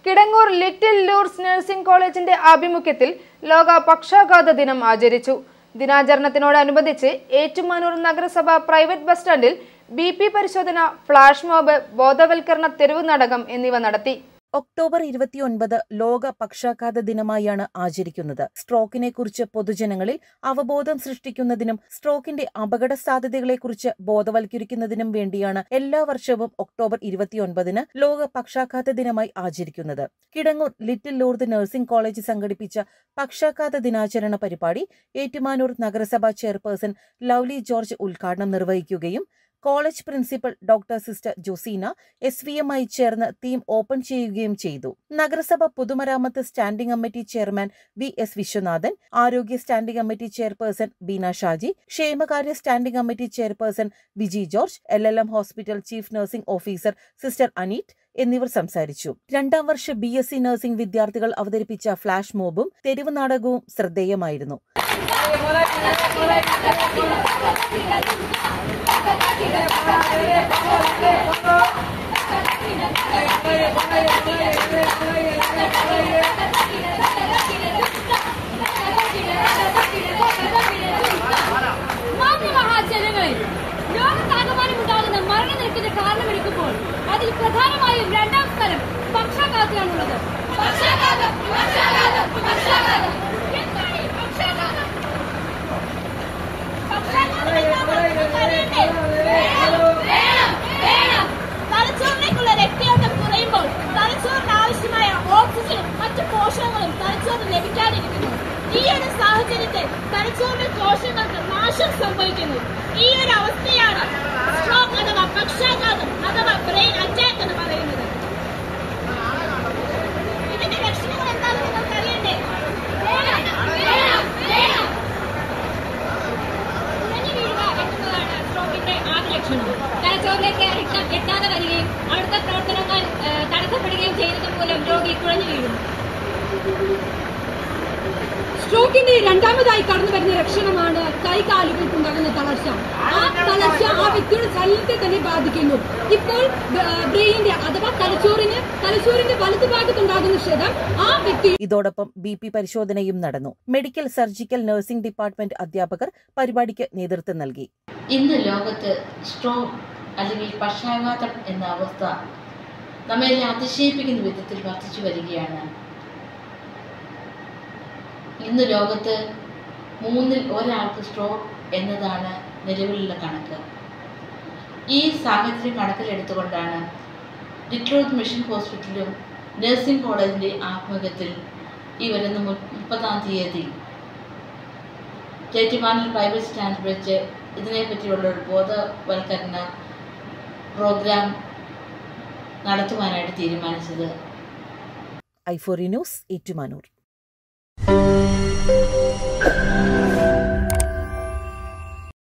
Kidangoor little Lourdes nursing കോളേജിന്റെ ആഭിമുഖ്യത്തിൽ ലോക പക്ഷാഘാത ദിനം ആചരിച്ചു ദിനാചരണത്തിനോടനുബന്ധിച്ച് ഏറ്റുമാനൂർ നഗരസഭ പ്രൈവറ്റ് ബസ് സ്റ്റാൻഡിൽ ബി പി പരിശോധന ഫ്ലാഷ് മോബ് ബോധവൽക്കരണ തെരുവ് നാടകം എന്നിവ നടത്തി ഒക്ടോബർ ഇരുപത്തിയൊൻപത് ലോക പക്ഷാഘാത ദിനമായാണ് ആചരിക്കുന്നത് സ്ട്രോക്കിനെ കുറിച്ച് പൊതുജനങ്ങളിൽ അവബോധം സൃഷ്ടിക്കുന്നതിനും സ്ട്രോക്കിന്റെ അപകട സാധ്യതകളെക്കുറിച്ച് ബോധവൽക്കരിക്കുന്നതിനും വേണ്ടിയാണ് എല്ലാ വർഷവും ഒക്ടോബർ ഇരുപത്തിയൊൻപതിന് ലോക പക്ഷാഘാത ദിനമായി ആചരിക്കുന്നത് Kidangoor little Lourdes nursing college സംഘടിപ്പിച്ച പക്ഷാഘാത ദിനാചരണ പരിപാടി ഏറ്റുമാനൂർ നഗരസഭാ ചെയർപേഴ്സൺ ലവ്ലി ജോർജ് ഉദ്ഘാടനം നിർവഹിക്കുകയും college principal doctor sister Joseena S V എമ്മായി ചേർന്ന് തീം ഓപ്പൺ ചെയ്യുകയും ചെയ്തു നഗരസഭ പൊതുമരാമത്ത് standing committee chairman V S Viswanathan ആരോഗ്യ standing committee chairperson Beena Shaji ക്ഷേമകാര്യ standing committee chairperson Viji George L L M hospital chief nursing officer sister Aneet എന്നിവർ സംസാരിച്ചു രണ്ടാം വർഷ ബി എസ് സി നഴ്സിംഗ് വിദ്യാർത്ഥികൾ അവതരിപ്പിച്ച ഫ്ലാഷ് മോബും തെരുവ് നാടകവും ശ്രദ്ധേയമായിരുന്നു മാന്യമഹാജനങ്ങളെ ലോകത്താകമാനമുണ്ടാകുന്ന മരണനിരക്കിന് കാരണമെടുക്കുമ്പോൾ അതിൽ പ്രധാനമായും രണ്ടാം സ്ഥലം പക്ഷാഘാതത്തിലാണുള്ളത് പക്ഷാഘാതം പക്ഷാഘാതം പക്ഷാഘാതം എന്താണ് ഈ പക്ഷാഘാതം പക്ഷാഘാതം എന്താണെന്ന് നമുക്കറിയണ്ടേ? വേണം, വേണം, വേണം. തലച്ചോറിലേക്കുള്ള രക്തയോട്ടം കുറയുമ്പോൾ തലച്ചോറിന് ആവശ്യമായ ഓക്സിജനും മറ്റു പോഷകങ്ങളും തലച്ചോറിന് ലഭിക്കാതിരിക്കുന്നു ഈ ഒരു സാഹചര്യത്തിൽ തലച്ചോറിലെ കോശങ്ങൾക്ക് നാശം സംഭവിക്കുന്നു ഈ ഒരു അവസ്ഥയാണ് സ്ട്രോക്ക് അഥവാ പക്ഷാഘാതം അഥവാ ബ്രെയിൻ അറ്റാക്ക് എന്ന് പറയുന്നത് ഇതിന്റെ ലക്ഷണങ്ങൾ എന്താണെന്ന് നിങ്ങൾക്ക് അറിയണ്ടേ വേണം, വേണം, വേണം. കുഴഞ്ഞു വീഴുക എന്നതാണ് സ്ട്രോക്കിന്റെ ആദ്യ ലക്ഷണം തലച്ചോറിലേക്ക് രക്തം എത്താതെ വരികയും അവിടുത്തെ പ്രവർത്തനങ്ങൾ ഏഹ്, തടസ്സപ്പെടുകയും ചെയ്യുന്നത് മൂലം രോഗി കുഴഞ്ഞു വീഴുന്നു സ്ട്രോക്കിന്റെ രണ്ടാമതായി കടന്നു വരുന്ന ലക്ഷണമാണ് കൈകാലുകൾക്കുണ്ടാകുന്ന തളർച്ച ആ തളർച്ച ആ വ്യക്തിയുടെ ശരീരത്തെ തന്നെ ബാധിക്കുന്നു ഇപ്പോൾ ബ്രെയിനിന്റെ അഥവാ തലച്ചോറിന് തലച്ചോറിന്റെ വലതുഭാഗത്തുണ്ടാകുന്ന ക്ഷതം ആ വ്യക്തി ഇതോടൊപ്പം ബി പി പരിശോധനയും നടന്നു മെഡിക്കൽ സർജിക്കൽ നഴ്സിംഗ് ഡിപ്പാർട്ട്മെന്റ് അധ്യാപകർ പരിപാടിക്ക് നേതൃത്വം നൽകി ഇന്ന് ലോകത്ത് സ്ട്രോക്ക് അല്ലെങ്കിൽ പക്ഷാഘാതം എന്ന അവസ്ഥ നമ്മെ അതിശയിപ്പിക്കുന്ന വിധത്തിൽ വർദ്ധിച്ചു വരികയാണ് ഇന്ന് ലോകത്ത് മൂന്നിൽ ഒരാൾക്ക് സ്ട്രോക്ക് എന്നതാണ് നിലവിലുള്ള കണക്ക് ഈ സാഹചര്യം കണക്കിലെടുത്തുകൊണ്ടാണ് ലിറ്റ്ലോത്ത് മിഷൻ ഹോസ്പിറ്റലും നഴ്സിംഗ് കോളേജിൻ്റെ ആഭിമുഖ്യത്തിൽ ഈ വരുന്ന മു- മുപ്പതാം തീയതി ചേറ്റുമാനിൽ പ്രൈവറ്റ് സ്റ്റാൻഡ് വെച്ച് ഇതിനെപ്പറ്റിയുള്ള ഒരു ബോധവൽക്കരണ പ്രോഗ്രാം നടത്തുവാനായിട്ട് തീരുമാനിച്ചത് ഐഫോറി ന്യൂസ് ഏറ്റുമാനൂർ